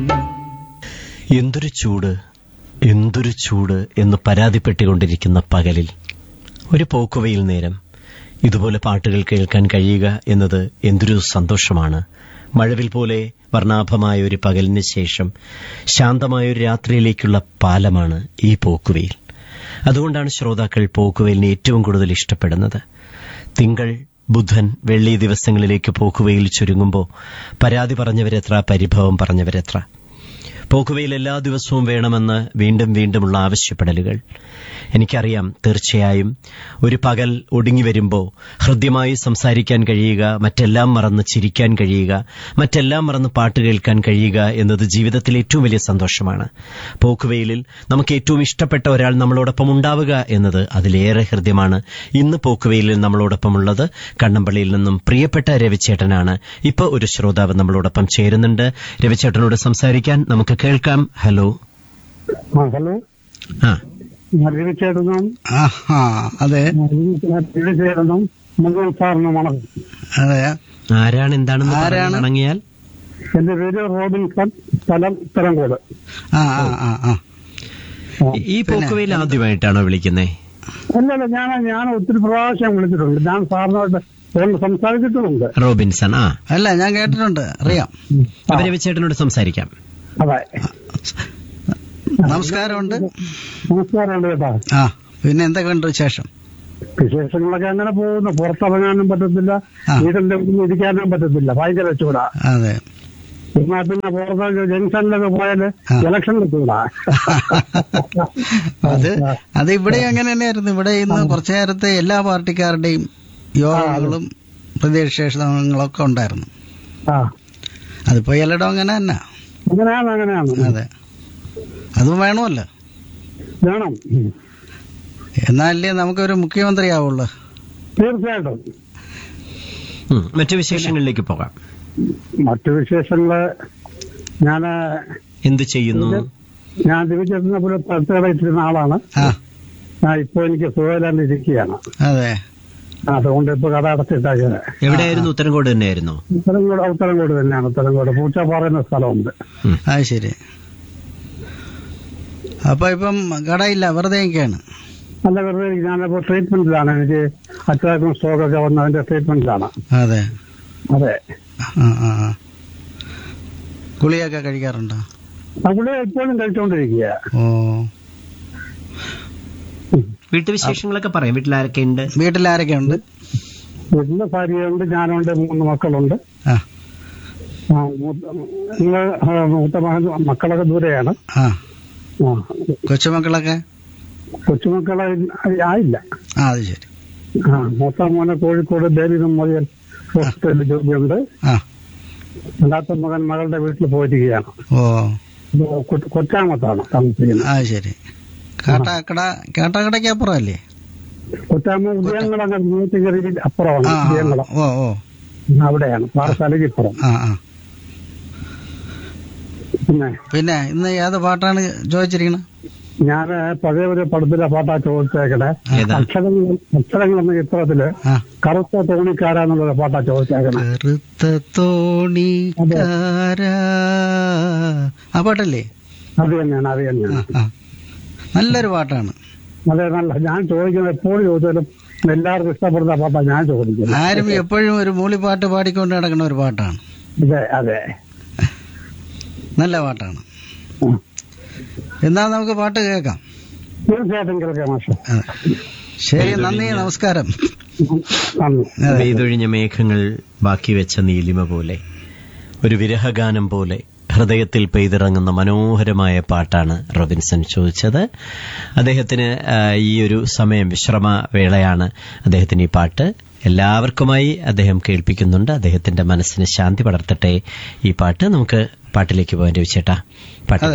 എന്തൊരു ചൂട് എന്തൊരു ചൂട് എന്ന് പരാതിപ്പെട്ടുകൊണ്ടിരിക്കുന്ന പകലിൽ ഒരു പോക്കുവയിൽ നേരം ഇതുപോലെ പാട്ടുകൾ കേൾക്കാൻ കഴിയുക എന്നത് എന്തൊരു സന്തോഷമാണ് മഴവിൽ പോലെ വർണ്ണാഭമായ ഒരു പകലിന് ശേഷം ശാന്തമായ ഒരു രാത്രിയിലേക്കുള്ള പാലമാണ് ഈ പോക്കുവെയിൽ അതുകൊണ്ടാണ് ശ്രോതാക്കൾ പോക്കുവെയിലിനെ ഏറ്റവും കൂടുതൽ ഇഷ്ടപ്പെടുന്നത് തിങ്കൾ ബുധൻ വെള്ളി ദിവസങ്ങളിലേക്ക് പോക്കുവെയിൽ ചുരുങ്ങുമ്പോൾ പരാതി പറഞ്ഞവരെത്ര പരിഭവം പറഞ്ഞവരെത്ര പോക്കുവെയിൽ എല്ലാ ദിവസവും വേണമെന്ന് വീണ്ടും വീണ്ടുമുള്ള ആവശ്യപ്പെടലുകൾ എനിക്കറിയാം തീർച്ചയായും ഒരു പകൽ ഒടുങ്ങി വരുമ്പോൾ ഹൃദ്യമായി സംസാരിക്കാൻ കഴിയുക മറ്റെല്ലാം മറന്ന് ചിരിക്കാൻ കഴിയുക മറ്റെല്ലാം മറന്ന് പാട്ട് കേൾക്കാൻ കഴിയുക എന്നത് ജീവിതത്തിലെ ഏറ്റവും വലിയ സന്തോഷമാണ് പോക്കുവെയിലിൽ നമുക്ക് ഏറ്റവും ഇഷ്ടപ്പെട്ട ഒരാൾ നമ്മളോടൊപ്പം ഉണ്ടാവുക എന്നത് അതിലേറെ ഹൃദ്യമാണ് ഇന്ന് പോക്കുവെയിലിൽ നമ്മളോടൊപ്പമുള്ളത് കണ്ണമ്പള്ളിയിൽ നിന്നും പ്രിയപ്പെട്ട രവിച്ചേട്ടനാണ് ഇപ്പോൾ ഒരു ശ്രോതാവ് നമ്മളോടൊപ്പം ചേരുന്നുണ്ട് രവിച്ചേട്ടനോട് സംസാരിക്കാൻ നമുക്ക് കേൾക്കാം ഹലോ ആ ഹലോ ആ രവിചേട്ടനും ആഹാ അതെ രവിചേട്ടനും മംഗൾ സാറിനും വണക്കം അതെ ആരാണ് എന്താണെന്ന് ആരാണ്? പറഞ്ഞിറങ്ങിയാൽ എന്റെ പേര് റോബിൻസൺ സ്ഥലം ഉത്തരങ്കോട് ആ ആ ആ ആ ഈ പോക്കുവെയിൽ ആദ്യമായിട്ടാണോ വിളിക്കുന്നേ അല്ലല്ല ഞാൻ ഞാൻ ഒത്തിരി പ്രാവശ്യം വിളിച്ചിട്ടുണ്ട് ഞാൻ സാറിനോട് ഫോണിൽ സംസാരിച്ചിട്ടുമുണ്ട് റോബിൻസൺ ആ അല്ല ഞാൻ കേട്ടിട്ടുണ്ട് അറിയാം ആ, അപ്പൊ രവിച്ചേട്ടനോട് സംസാരിക്കാം അതെ നമസ്കാരമുണ്ട് നമസ്കാരമുണ്ട് കേട്ടാ ആ പിന്നെ എന്തൊക്കെയുണ്ട് വിശേഷം വിശേഷങ്ങളൊക്കെ അങ്ങനെ പോകുന്നു പുറത്തിറങ്ങാനും പറ്റത്തില്ല ആ. വീടിന്റെ ഉള്ളിൽ ഇരിക്കാനും പറ്റത്തില്ല ഭയങ്കര ചൂടാ അതെ എന്നാ പിന്നെ പുറത്ത് ജംഗ്ഷനിലൊക്കെ പോയാല് ആ. ഇലക്ഷനിൽ ചൂടാ അത് അത് ഇവിടെ അങ്ങനെ തന്നെയായിരുന്നു ഇവിടെ ഇന്ന് കുറച്ചു നേരത്തെ എല്ലാ പാർട്ടിക്കാരുടെയും യോഗങ്ങളും പ്രതിഷേധങ്ങളൊക്കെ ഉണ്ടായിരുന്നു ആ അതിപ്പോ എല്ലായിടും അങ്ങനെ തന്നെ അങ്ങനെയാണ് അങ്ങനെയാണ് അതെ അതും വേണമല്ലോ വേണം ഉം. എന്നാലല്ലേ നമുക്കൊരു മുഖ്യമന്ത്രിയാവുള്ളൂ തീർച്ചയായിട്ടും ഉം, മറ്റു വിശേഷങ്ങളിലേക്ക് പോകാം മറ്റു വിശേഷങ്ങള് ഞാൻ എന്ത് ചെയ്യുന്നു ഞാൻ ദിവചേട്ടനെ പോലെ തട്ടുകടയിട്ടിരുന്ന ആളാണ് ആ ഞാൻ ഇപ്പൊ എനിക്ക് സുഖമില്ലാണ്ട് ഇരിക്കുകയാണ് അതെ അതുകൊണ്ട് ഇപ്പൊ കട അടച്ചിട്ടാക്കിയത് എവിടെയായിരുന്നു ഉത്തരങ്കോട് തന്നെയായിരുന്നോ ഉത്തരങ്കോട് ഉത്തരങ്കോട് തന്നെയാണ് ഉത്തരങ്കോട് പൂച്ചപ്പാറ എന്ന സ്ഥലമുണ്ട് ഉം. അത് ശരി അപ്പൊ ഇപ്പം കടയില്ല വെറുതെ ഒക്കെയാണ് നല്ല വെറുതെ ഇരിക്കും. ഞാനിപ്പോ ട്രീറ്റ്മെന്റിലാണ് എനിക്ക് അറ്റാക്കും സ്ട്രോക്കൊക്കെ വന്നതിന്റെ ട്രീറ്റ്മെന്റിലാണ് അതെ അതെ ആ ആ ആ. ഗുളികയൊക്കെ കഴിക്കാറുണ്ടോ അവിടെ എപ്പോഴും കഴിച്ചുകൊണ്ടിരിക്കുക ഓ വീട്ടുവിശേഷങ്ങളൊക്കെ പറയാം വീട്ടിൽ ആരൊക്കെ ഉണ്ട് വീട്ടിൽ ആരൊക്കെ ഉണ്ട് വീട്ടിലെ ഭാര്യയുണ്ട് ഞാനുണ്ട് മൂന്ന് മക്കളുണ്ട് ആ ആ, മൂത്ത- നിങ്ങള് ആ, മൂത്ത മകൻ മക്കളൊക്കെ ദൂരെയാണ് ആ ആ കൊച്ചുമക്കളൊക്കെ കൊച്ചുമക്കളെ ആയില്ല ആ അത് ശരി ആ മൂത്ത മോനെ കോഴിക്കോട് ദേവി മെമ്മോറിയൽ ഹോസ്പിറ്റലിൽ ജോലിയുണ്ട് ആ രണ്ടാമത്തെ മകൻ മകളുടെ വീട്ടിൽ പോയിരിക്കുകയാണ് ഓ ഇത് കൊ- കൊച്ചാമത്താണ് താമസിക്കുന്നത് അത് ശരി കാട്ടാക്കട കാട്ടാക്കടയ്ക്ക് അപ്പുറമല്ലേ കൊച്ചാമ ഉദയങ്ങളൊക്കെ നീട്ടിക്കറി അപ്പുറമാണ് ആ ആ, ഉദയങ്ങള ഓ ഓ അവിടെയാണ് പാറശാലയ്ക്ക് ഇപ്പുറം ആ ആ പിന്നെ പിന്നെ ഇന്ന് ഏത് പാട്ടാണ് ചോദിച്ചിരിക്കുന്നത് ഞാൻ പഴയ ഒരു പടത്തിലെ പാട്ടാ ചോദിച്ചേക്കണേ ഏതാ? അക്ഷരങ്ങൾ അക്ഷരങ്ങൾ എന്ന ചിത്രത്തില് ആ കറുത്ത തോണിക്കാരാന്നുള്ള പാട്ടാ ചോദിച്ചേക്കണേ കറുത്ത തോണിക്കാര ആ പാട്ടല്ലേ അത് തന്നെയാണ് അത് ആ തന്നെയാണ് ആ നല്ലൊരു പാട്ടാണ് അതെ നല്ല ഞാൻ ചോദിക്കുന്നത് എപ്പോഴും ചോദിച്ചാലും എല്ലാവർക്കും ഇഷ്ടപ്പെടുന്ന പാട്ടാ ഞാൻ ചോദിക്കുന്നത് ആരും എപ്പോഴും ഒരു മൂളിപ്പാട്ട് പാടിക്കൊണ്ട് നടക്കുന്ന ഒരു പാട്ടാണ് അതെ അതെ നല്ല പാട്ടാണ് ഉം. എന്നാ നമുക്ക് പാട്ട് കേൾക്കാം തീർച്ചയായിട്ടും കേൾക്കാം മാഷെ അതെ. ശരി നന്ദി നമസ്കാരം നന്ദി അതെ. പെയ്തൊഴിഞ്ഞ മേഘങ്ങൾ ബാക്കി വെച്ച നീലിമ പോലെ ഒരു വിരഹഗാനം പോലെ ഹൃദയത്തിൽ പെയ്തിറങ്ങുന്ന മനോഹരമായ പാട്ടാണ് റോബിൻസൺ ചോദിച്ചത് അദ്ദേഹത്തിന് ആ, ഈ ഒരു സമയം വിശ്രമ വേളയാണ് അദ്ദേഹത്തിന് ഈ പാട്ട് എല്ലാവർക്കുമായി അദ്ദേഹം കേൾപ്പിക്കുന്നുണ്ട് അദ്ദേഹത്തിന്റെ മനസ്സിന് ശാന്തി പടർത്തട്ടെ ഈ പാട്ട് നമുക്ക് പാട്ടിലേക്ക് പോകാൻ ചോദിച്ചേട്ടാ പാട്ട്